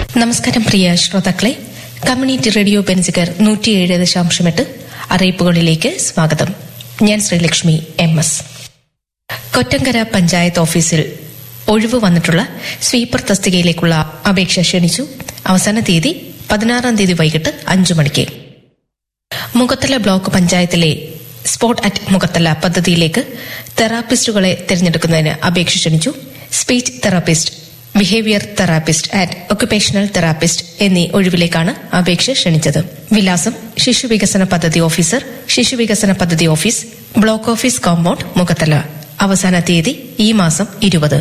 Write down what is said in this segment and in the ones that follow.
നമസ്കാരം പ്രിയ ശ്രോതാക്കളെ community radio Benziger നൂറ്റിയേഴ് ദശാംശമെട്ട് അറിയിപ്പുകളിലേക്ക് സ്വാഗതം ഞാൻ ശ്രീലക്ഷ്മി എം എസ് കൊറ്റങ്കര പഞ്ചായത്ത് ഓഫീസിൽ ഒഴിവ് വന്നിട്ടുള്ള സ്വീപ്പർ തസ്തികയിലേക്കുള്ള അപേക്ഷ ക്ഷണിച്ചു അവസാന തീയതി പതിനാറാം തീയതി വൈകിട്ട് അഞ്ചു മണിക്ക് മുഖത്തല ബ്ലോക്ക് പഞ്ചായത്തിലെ സ്പോട്ട് അറ്റ് മുഖത്തല പദ്ധതിയിലേക്ക് തെറാപ്പിസ്റ്റുകളെ തിരഞ്ഞെടുക്കുന്നതിന് അപേക്ഷ ക്ഷണിച്ചു speech therapist behaviour therapist and occupational therapist എന്നീ ഒഴിവിലേക്കാണ് അപേക്ഷ ക്ഷണിച്ചത് വിലാസം ശിശുവികസന പദ്ധതി ഓഫീസർ ശിശുവികസന പദ്ധതി office block office compound Mukhathala അവസാന തീയതി ഈ മാസം ഇരുപത്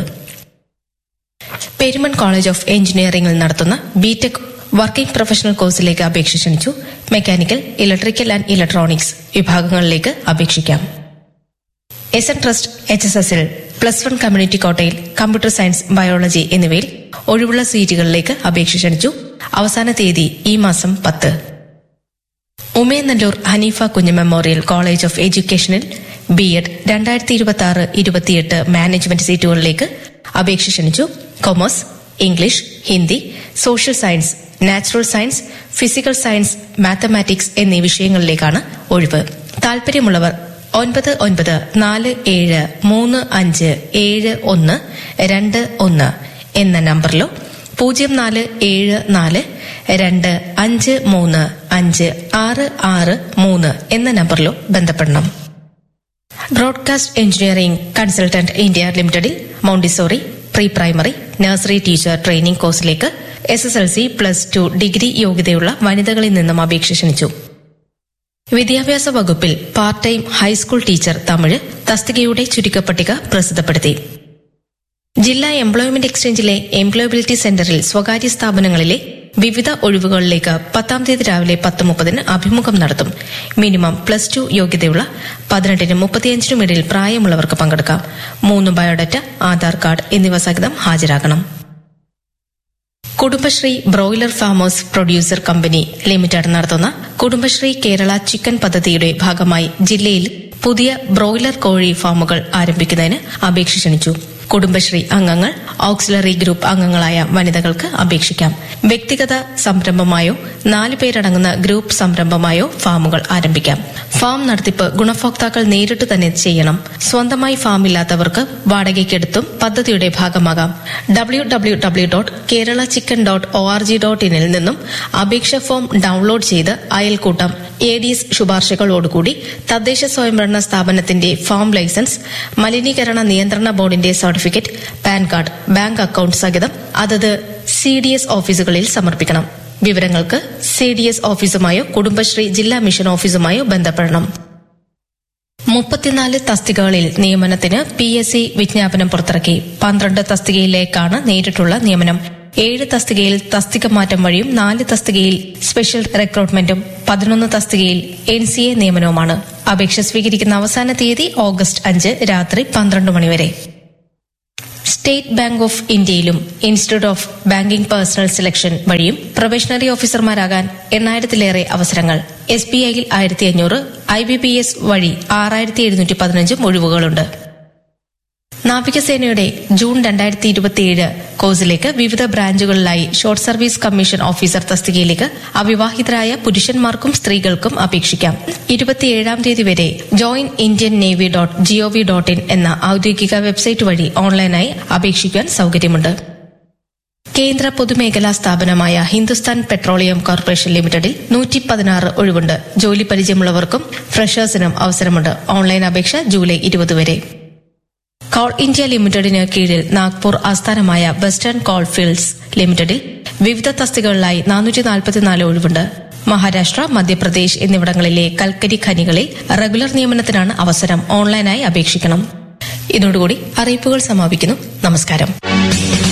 പെരുമൺ കോളേജ് ഓഫ് എഞ്ചിനീയറിംഗിൽ നടത്തുന്ന ബിടെക് വർക്കിംഗ് പ്രൊഫഷണൽ കോഴ്സിലേക്ക് അപേക്ഷ ക്ഷണിച്ചു മെക്കാനിക്കൽ ഇലക്ട്രിക്കൽ ആൻഡ് ഇലക്ട്രോണിക്സ് വിഭാഗങ്ങളിലേക്ക് അപേക്ഷിക്കാം S N trust H S എസിൽ പ്ലസ് വൺ കമ്മ്യൂണിറ്റി കോട്ടയിൽ കമ്പ്യൂട്ടർ സയൻസ് ബയോളജി എന്നിവയിൽ ഒഴിവുള്ള സീറ്റുകളിലേക്ക് അപേക്ഷ ക്ഷണിച്ചു അവസാന തീയതി ഈ മാസം പത്ത് Umayanallur Hanifa Kunju memorial college of എഡ്യൂക്കേഷനിൽ ബി എഡ് രണ്ടായിരത്തി ഇരുപത്തി ആറ് ഇരുപത്തിയെട്ട് മാനേജ്മെന്റ് സീറ്റുകളിലേക്ക് അപേക്ഷ ക്ഷണിച്ചു commerce English Hindi social science natural science physical science mathematics എന്നീ വിഷയങ്ങളിലേക്കാണ് ഒഴിവ് താൽപര്യമുള്ളവർ ഒൻപത് ഒൻപത് നാല് ഏഴ് മൂന്ന് അഞ്ച് ഏഴ് ഒന്ന് രണ്ട് ഒന്ന് എന്ന നമ്പറിലോ പൂജ്യം നാല് ഏഴ് നാല് രണ്ട് അഞ്ച് മൂന്ന് അഞ്ച് ആറ് ആറ് മൂന്ന് എന്ന നമ്പറിലോ ബന്ധപ്പെടണം ബ്രോഡ്കാസ്റ്റ് എഞ്ചിനീയറിംഗ് കൺസൾട്ടന്റ് ഇന്ത്യ ലിമിറ്റഡിൽ montessori pre primary nursery teacher training കോഴ്സിലേക്ക് S S L C plus two degree യോഗ്യതയുള്ള വനിതകളിൽ നിന്നും അപേക്ഷ ക്ഷണിച്ചു വിദ്യാഭ്യാസ വകുപ്പിൽ part time high school teacher Tamil തസ്തികയുടെ ചുരുക്കപ്പട്ടിക പ്രസിദ്ധപ്പെടുത്തി ജില്ലാ എംപ്ലോയ്മെന്റ് എക്സ്ചേഞ്ചിലെ എംപ്ലോയബിലിറ്റി സെന്ററിൽ സ്വകാര്യ സ്ഥാപനങ്ങളിലെ വിവിധ ഒഴിവുകളിലേക്ക് പത്താം തീയതി രാവിലെ പത്ത് മുപ്പതിന് അഭിമുഖം നടത്തും മിനിമം പ്ലസ് ടു യോഗ്യതയുള്ള പതിനെട്ടിനും മുപ്പത്തിയഞ്ചിനും ഇടയിൽ പ്രായമുള്ളവർക്ക് പങ്കെടുക്കാം മൂന്ന് ബയോഡാറ്റ ആധാർ കാർഡ് എന്നിവ സഹിതം ഹാജരാകണം Kudumbashree broiler farmers producer company limited നടത്തുന്ന കുടുംബശ്രീ കേരള ചിക്കൻ പദ്ധതിയുടെ ഭാഗമായി ജില്ലയിൽ പുതിയ ബ്രോയിലർ കോഴി ഫാമുകൾ ആരംഭിക്കുന്നതിന് അപേക്ഷ ക്ഷണിച്ചു കുടുംബശ്രീ അംഗങ്ങൾ ഓക്സിലറി ഗ്രൂപ്പ് അംഗങ്ങളായ വനിതകൾക്ക് അപേക്ഷിക്കാം വ്യക്തിഗത സംരംഭമായോ നാല് പേരടങ്ങുന്ന ഗ്രൂപ്പ് സംരംഭമായോ ഫാമുകൾ ആരംഭിക്കാം ഫാം നടത്തിപ്പ് ഗുണഭോക്താക്കൾ നേരിട്ട് തന്നെ ചെയ്യണം സ്വന്തമായി ഫാം ഇല്ലാത്തവർക്ക് വാടകയ്ക്കെടുത്തും പദ്ധതിയുടെ ഭാഗമാകാം W W W dot Kerala chicken dot O R G dot ഇനിൽ നിന്നും അപേക്ഷ ഫോം ഡൌൺലോഡ് ചെയ്ത് അയൽക്കൂട്ടം എ ഡി എസ് ശുപാർശകളോടുകൂടി തദ്ദേശ സ്വയംഭരണ സ്ഥാപനത്തിന്റെ ഫാം ലൈസൻസ് മലിനീകരണ നിയന്ത്രണ ബോർഡിന്റെ certificate PAN card bank account സഹിതം അതത് സി ഡി എസ് ഓഫീസുകളിൽ സമർപ്പിക്കണം വിവരങ്ങൾക്ക് സി ഡി എസ് ഓഫീസുമായോ കുടുംബശ്രീ ജില്ലാ മിഷൻ ഓഫീസുമായോ ബന്ധപ്പെടണം മുപ്പത്തിനാല് തസ്തികകളിൽ നിയമനത്തിന് പി എസ് സി വിജ്ഞാപനം പുറത്തിറക്കി പന്ത്രണ്ട് തസ്തികയിലേക്കാണ് നേരിട്ടുള്ള നിയമനം ഏഴ് തസ്തികയിൽ തസ്തിക മാറ്റം വഴിയും നാല് തസ്തികയിൽ സ്പെഷ്യൽ റിക്രൂട്ട്മെന്റും പതിനൊന്ന് തസ്തികയിൽ എൻ സി എ നിയമനവുമാണ് അപേക്ഷ സ്വീകരിക്കുന്ന അവസാന തീയതി ഓഗസ്റ്റ് അഞ്ച് രാത്രി പന്ത്രണ്ട് മണിവരെ സ്റ്റേറ്റ് ബാങ്ക് ഓഫ് ഇന്ത്യയിലും institute of banking personnel selection വഴിയും പ്രൊബേഷണറി ഓഫീസർമാരാകാൻ എണ്ണായിരത്തിലേറെ അവസരങ്ങൾ എസ് ബി ഐയിൽ ആയിരത്തി അഞ്ഞൂറ് ഐ ബി പി എസ് വഴി ആറായിരത്തി എഴുന്നൂറ്റി പതിനഞ്ചും ഒഴിവുകളുണ്ട് നാവികസേനയുടെ ജൂൺ രണ്ടായിരത്തി ഇരുപത്തിയേഴ് കോഴ്സിലേക്ക് വിവിധ ബ്രാഞ്ചുകളിലായി ഷോർട്ട് സർവീസ് കമ്മീഷൻ ഓഫീസർ തസ്തികയിലേക്ക് അവിവാഹിതരായ പുരുഷന്മാർക്കും സ്ത്രീകൾക്കും അപേക്ഷിക്കാം ഇരുപത്തിയേഴാം തീയതി വരെ join Indian navy dot GOV dot in എന്ന ഔദ്യോഗിക വെബ്സൈറ്റ് വഴി ഓൺലൈനായി അപേക്ഷിക്കാൻ സൌകര്യമുണ്ട് കേന്ദ്ര പൊതുമേഖലാ സ്ഥാപനമായ ഹിന്ദുസ്ഥാൻ പെട്രോളിയം കോർപ്പറേഷൻ ലിമിറ്റഡിൽ നൂറ്റി പതിനാറ് ഒഴിവുണ്ട് ജോലി പരിചയമുള്ളവർക്കും ഫ്രഷേഴ്സിനും അവസരമുണ്ട് ഓൺലൈൻ അപേക്ഷ ജൂലൈ ഇരുപത് വരെ കോൾ ഇന്ത്യ ലിമിറ്റഡിന് കീഴിൽ നാഗ്പൂർ ആസ്ഥാനമായ വെസ്റ്റേൺ കോൾ ഫീൽഡ്സ് ലിമിറ്റഡിൽ വിവിധ തസ്തികകളിലായി നാനൂറ്റി നാൽപ്പത്തിനാല് ഒഴിവുണ്ട് മഹാരാഷ്ട്ര മധ്യപ്രദേശ് എന്നിവിടങ്ങളിലെ കൽക്കരി ഖനികളിൽ റെഗുലർ നിയമനത്തിനാണ് അവസരം ഓൺലൈനായി അപേക്ഷിക്കണം ഇതോടുകൂടി അറിയിപ്പുകൾ സമാപിക്കുന്നു നമസ്കാരം